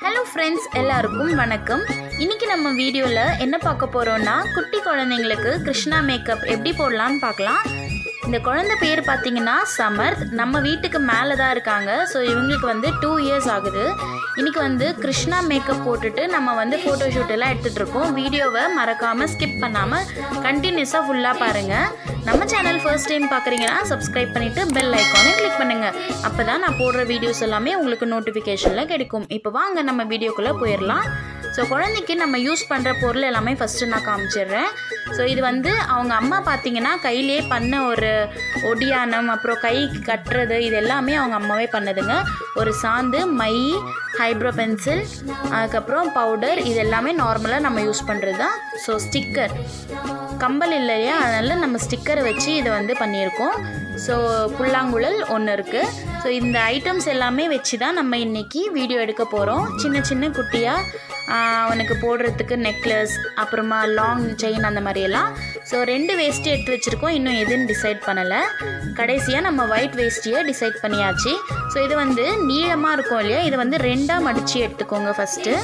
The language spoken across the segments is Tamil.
ஹலோ ஃப்ரெண்ட்ஸ் எல்லாருக்கும் வணக்கம் இன்னைக்கு நம்ம வீடியோவில் என்ன பார்க்க போகிறோம்னா குட்டி குழந்தைங்களுக்கு கிருஷ்ணா மேக்கப் எப்படி போடலான்னு பார்க்கலாம் இந்த குழந்தை பேர் பார்த்தீங்கன்னா சமர்த் நம்ம வீட்டுக்கு மேலே தான் இருக்காங்க ஸோ இவங்களுக்கு வந்து டூ இயர்ஸ் ஆகுது இன்னைக்கு வந்து கிருஷ்ணா மேக்கப் போட்டுட்டு நம்ம வந்து ஃபோட்டோ ஷூட் எல்லாம் எடுத்துகிட்டு இருக்கோம் வீடியோவை மறக்காமல் ஸ்கிப் பண்ணாமல் கண்டினியூஸாக ஃபுல்லாக பாருங்கள் நம்ம சேனல் ஃபர்ஸ்ட் டைம் பார்க்குறீங்கன்னா சப்ஸ்கிரைப் பண்ணிவிட்டு பெல் ஐக்கானை கிளிக் பண்ணுங்கள் அப்போ தான் நான் போடுற வீடியோஸ் எல்லாமே உங்களுக்கு நோட்டிஃபிகேஷனில் கிடைக்கும் இப்போ வாங்க நம்ம வீடியோக்குள்ளே போயிடலாம் ஸோ குழந்தைக்கு நம்ம யூஸ் பண்ணுற பொருள் எல்லாமே ஃபஸ்ட்டு நான் காமிச்சிடுறேன் ஸோ இது வந்து அவங்க அம்மா பார்த்தீங்கன்னா கையிலே பண்ண ஒரு ஒடியானம் அப்புறம் கை கட்டுறது இது எல்லாமே அவங்க அம்மாவே பண்ணதுங்க ஒரு சாந்து மை ஹைப்ரோ பென்சில் அதுக்கப்புறம் பவுடர் இது எல்லாமே நார்மலாக நம்ம யூஸ் பண்ணுறது தான் ஸோ ஸ்டிக்கர் கம்பல் இல்லையா அதனால் நம்ம ஸ்டிக்கரை வச்சு இதை வந்து பண்ணியிருக்கோம் ஸோ புல்லாங்குழல் ஒன்று இருக்குது ஸோ இந்த ஐட்டம்ஸ் எல்லாமே வச்சு தான் நம்ம இன்றைக்கி வீடியோ எடுக்க போகிறோம் சின்ன சின்ன குட்டியாக அவனுக்கு போடுறதுக்கு நெக்லஸ் அப்புறமா லாங் செயின் அந்த மாதிரியெல்லாம் ஸோ ரெண்டு வேஷ்டி எடுத்து வச்சுருக்கோம் இன்னும் எதுன்னு டிசைட் பண்ணலை கடைசியாக நம்ம ஒயிட் வேஷ்டியை டிசைட் பண்ணியாச்சு ஸோ இது வந்து நீளமாக இருக்கும் இல்லையா இதை வந்து ரெண்டாக மடித்து எடுத்துக்கோங்க ஃபஸ்ட்டு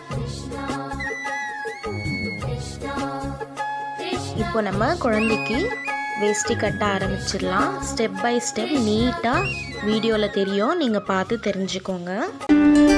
இப்போ நம்ம குழந்தைக்கு வேஷ்டி கட்ட ஆரம்பிச்சிடலாம் ஸ்டெப் பை ஸ்டெப் நீட்டாக வீடியோவில் தெரியும் நீங்கள் பார்த்து தெரிஞ்சுக்கோங்க